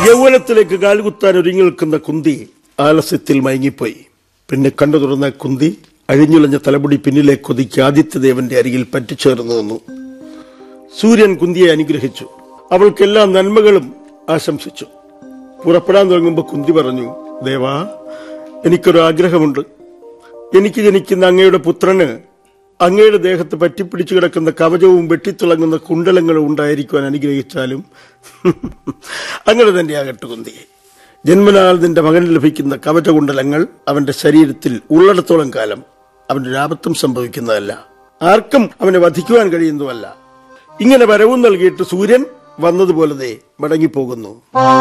യൗവനത്തിലേക്ക് കാലുകുത്താൻ ഒരുങ്ങി നിൽക്കുന്ന കുന്തി ആലസ്യത്തിൽ മയങ്ങിപ്പോയി പിന്നെ കണ്ടു തുറന്ന കുന്തി അഴിഞ്ഞുലഞ്ഞ തലമുടി പിന്നിലേക്ക് ഒതുക്കി ആദിത്യദേവന്റെ അരികിൽ പറ്റിച്ചേർന്നു നിന്നു സൂര്യൻ കുന്തിയെ അനുഗ്രഹിച്ചു അവൾക്ക് എല്ലാ നന്മകളും ആശംസിച്ചു പുറപ്പെടാൻ തുടങ്ങുമ്പോൾ കുന്തി പറഞ്ഞു ദേവാ എനിക്കൊരു ആഗ്രഹമുണ്ട് എനിക്ക് ജനിക്കുന്ന അങ്ങയുടെ പുത്രന് അങ്ങയുടെ ദേഹത്ത് പറ്റിപ്പിടിച്ചു കിടക്കുന്ന കവചവും വെട്ടിത്തിളങ്ങുന്ന കുണ്ടലങ്ങളും ഉണ്ടായിരിക്കുവാൻ അനുഗ്രഹിച്ചാലും അങ്ങനെ തന്നെ ആകട്ടെ കുന്തി ജന്മനാൽ നിന്റെ മകന് ലഭിക്കുന്ന കവചകുണ്ടലങ്ങൾ അവന്റെ ശരീരത്തിൽ ഉള്ളിടത്തോളം കാലം അവന്റെ ലാഭത്വം സംഭവിക്കുന്നതല്ല ആർക്കും അവനെ വധിക്കുവാൻ കഴിയുന്നതുമല്ല ഇങ്ങനെ വരവും നൽകിയിട്ട് സൂര്യൻ വന്നതുപോലെ ദേ മടങ്ങിപ്പോകുന്നു